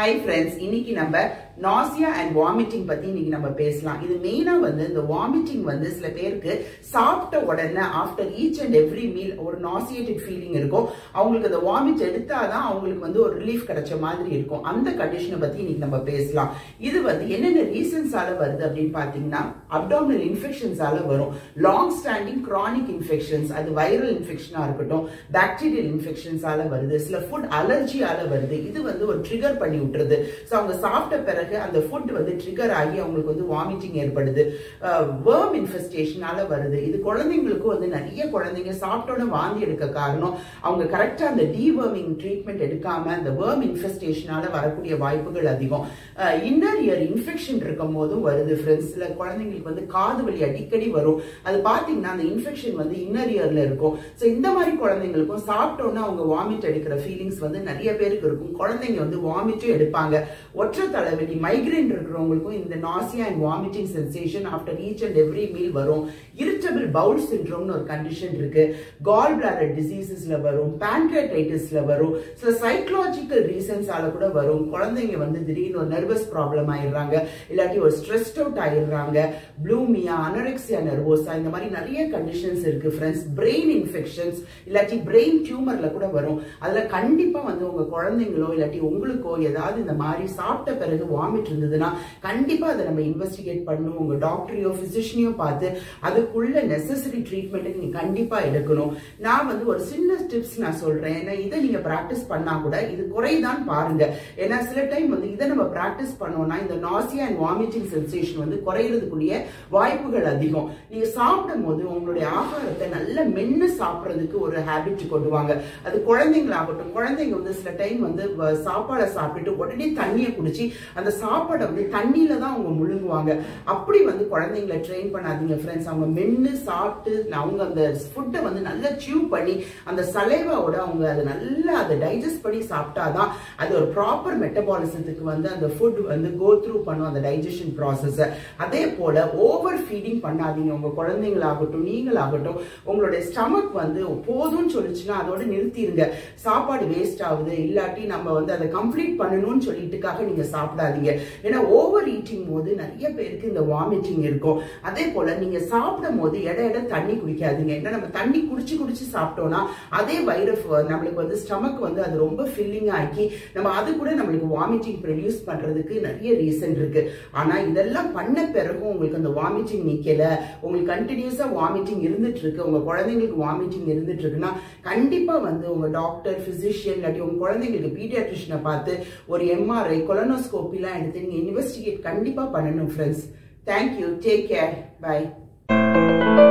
hi friends இன்னைக்கு நம்ம nausea and vomiting பத்தி இன்னைக்கு நம்ம பேசலாம் இது மெயினா வந்து இந்த வாமிட்டிங் வந்து சில பேருக்கு சாப்பிட்ட உடனே after each and every meal ஒரு நாசியேட்டட் ஃபீலிங் இருக்கும் அவங்களுக்கு அந்த வாமிட் எடுத்தாதான் அவங்களுக்கு வந்து ஒரு ரிலீஃப் கிடைச்ச மாதிரி இருக்கும் அந்த கண்டிஷனை பத்தி இன்னைக்கு நம்ம பேசலாம் இது வந்து என்னென்ன ரீசன்ஸால வருது அப்படின்னு பாத்தீங்கன்னா அப்டாமினல் இன்ஃபெக்ஷன்ஸால வரும் லாங் ஸ்டாண்டிங் கிரானிக் இன்ஃபெக்ஷன்ஸ் அது வைரல் இன்ஃபெக்ஷனா இருக்கட்டும் பாக்டீரியல் இன்ஃபெக்ஷன்ஸால வருது சில ஃபுட் அலர்ஜியால வருது இது வந்து ஒரு ட்ரிகர் பண்ணி விட்டுருது ஸோ அவங்க சாப்பிட்ட பிறகு அந்த ஃபுட் வந்து ட்ரிகர் ஆகி அவங்களுக்கு வந்து வாமிட்டிங் ஏற்படுது வேர்ம் இன்ஃபெஸ்டேஷனால வருது இது குழந்தைங்களுக்கும் வந்து நிறைய குழந்தைங்க சாப்பிட்டோன்னே வாந்தி எடுக்க காரணம் அவங்க கரெக்டா அந்த டீவர்மிங் ட்ரீட்மெண்ட் எடுக்காம அந்த வேர்ம் இன்ஃபெஸ்டேஷனால வரக்கூடிய வாய்ப்புகள் அதிகம் இன்னர் இயர் இன்ஃபெக்ஷன் இருக்கும் போதும் வருது ஃப்ரெண்ட்ஸ் சில குழந்தைங்களுக்கு வந்து காது வலி அடிக்கடி வரும் அது பார்த்தீங்கன்னா அந்த இன்ஃபெக்ஷன் வந்து இன்னர் இயர்ல இருக்கும் ஸோ இந்த மாதிரி குழந்தைங்களுக்கும் சாப்பிட்டோன்னே அவங்க வாமிட் எடுக்கிற ஃபீலிங்ஸ் வந்து நிறைய பேருக்கு இருக்கும் குழந்தைங்க வந்து வாமிட்டும் எடுப்பாங்க ஒற்றை தலைவலி மைக்ரேன் இருக்கிறவங்களுக்கும் இந்த nausea and vomiting sensation after each and every meal வரும் இரிட்டபிள் பவுல் சிண்ட்ரோம்னு ஒரு கண்டிஷன் இருக்கு கால் பிளாடர் டிசீசஸ்ல வரும் பேன்கிரேட்டைட்டிஸ்ல வரும் சில சைக்கலாஜிக்கல் ரீசன்ஸால கூட வரும் குழந்தைங்க வந்து திடீர்னு ஒரு நர்வஸ் ப்ராப்ளம் ஆயிடுறாங்க இல்லாட்டி ஒரு ஸ்ட்ரெஸ்ட் அவுட் ஆயிடுறாங்க ப்ளூமியா அனரெக்சியா நர்வோசா இந்த மாதிரி நிறைய கண்டிஷன்ஸ் இருக்கு ஃப்ரெண்ட்ஸ் பிரெயின் இன்ஃபெக்ஷன்ஸ் இல்லாட்டி பிரெயின் டியூமர்ல கூட வரும் அதுல கண்டிப்பா வந்து உங்க குழந்தைங்களோ இல்லாட்டி உங்களுக்கோ ஏதாவது இந்த மாதிரி சாப்பிட்ட பிறகு வாமிட் இருந்ததுன்னா கண்டிப்பா அதை நம்ம இன்வெஸ்டிகேட் பண்ணணும் உங்க டாக்டரையோ பிசிஷியனையோ பார்த்து அதுக்குள்ள நெசசரி ட்ரீட்மெண்ட்டுக்கு நீங்க கண்டிப்பா எடுக்கணும் நான் வந்து ஒரு சின்ன டிப்ஸ் நான் சொல்றேன் ஏன்னா இதை நீங்க பிராக்டிஸ் பண்ணா கூட இது குறைதான் பாருங்க ஏன்னா சில டைம் வந்து இதை நம்ம பிராக்டிஸ் பண்ணோம்னா இந்த நாசியா அண்ட் வாமிட்டிங் சென்சேஷன் வந்து குறையிறதுக்குரிய வாய்ப்புகள் அதிகம் நீங்க சாப்பிடும் போது உங்களுடைய ஆகாரத்தை நல்ல மென்னு சாப்பிட்றதுக்கு ஒரு ஹேபிட் கொண்டு வாங்க அது குழந்தைங்களாகட்டும் குழந்தைங்க வந்து சில டைம் வந்து சாப்பாடை சாப்பிட்டுட்டு உடனே தண்ணியை குடிச்சு அந்த சாப்பாடை வந்து தண்ணியில தான் அவங்க முழுங்குவாங்க அப்படி வந்து குழந்தைங்களை ட்ரெயின் பண்ணாதீங்க ஃப்ரெண்ட்ஸ் அவங்க மென்னு சாப்பிட்டு அவங்க அந்த ஃபுட்டை வந்து நல்லா சியூ பண்ணி அந்த சலைவாவோட அவங்க அதை நல்லா அதை டைஜஸ்ட் பண்ணி சாப்பிட்டாதான் அது ஒரு ப்ராப்பர் மெட்டபாலிசத்துக்கு வந்து அந்த ஃபுட் வந்து கோ த்ரூ பண்ணும் அந்த டைஜஷன் ப்ராசஸை அதே போல ஓவர் ஃபீடிங் பண்ணாதீங்க உங்க குழந்தைங்களாகட்டும் நீங்களாகட்டும் உங்களுடைய ஸ்டமக் வந்து போதும்னு சொல்லிச்சுன்னா அதோட நிறுத்திடுங்க சாப்பாடு வேஸ்ட் ஆகுது இல்லாட்டி நம்ம வந்து அதை கம்ப்ளீட் பண்ணணும்னு சொல்லிட்டுக்காக நீங்க சாப்பிடாதீங்க ஏன்னா ஓவர் ஈட்டிங் போது நிறைய பேருக்கு இந்த வாமிட்டிங் இருக்கும் அதே போல நீங்க சாப்பிடும் போது இட இட தண்ணி குடிக்காதீங்க ஏன்னா நம்ம தண்ணி குடிச்சு குடிச்சு சாப்பிட்டோம்னா அதே வயிறு நம்மளுக்கு வந்து ஸ்டமக் வந்து அது ரொம்ப ஃபில்லிங் ஆக்கி நம்ம அது கூட நம்மளுக்கு வாமிட்டிங் ப்ரொடியூஸ் பண்றதுக்கு நிறைய ரீசன் இருக்கு ஆனா இதெல்லாம் பண்ண பிறகும் உங்களுக்கு அந்த வாமிட்டிங் நிக்கல உங்களுக்கு கண்டினியூஸா வாமிட்டிங் இருந்துட்டு இருக்கு உங்க குழந்தைங்களுக்கு வாமிட்டிங் இருந்துட்டு இருக்குன்னா கண்டிப்பா வந்து உங்க டாக்டர் பிசிஷியன் இல்லாட்டி உங்க குழந்தைங்களுக்கு பீடியாட்ரிஷனை பார்த்து ஒரு எம்ஆர்ஐ கொலனோஸ்கோப்பிலாம் எடுத்து நீங்க இன்வெஸ்டிகேட் கண்டிப்பா பண்ணணும் friends thank you take care by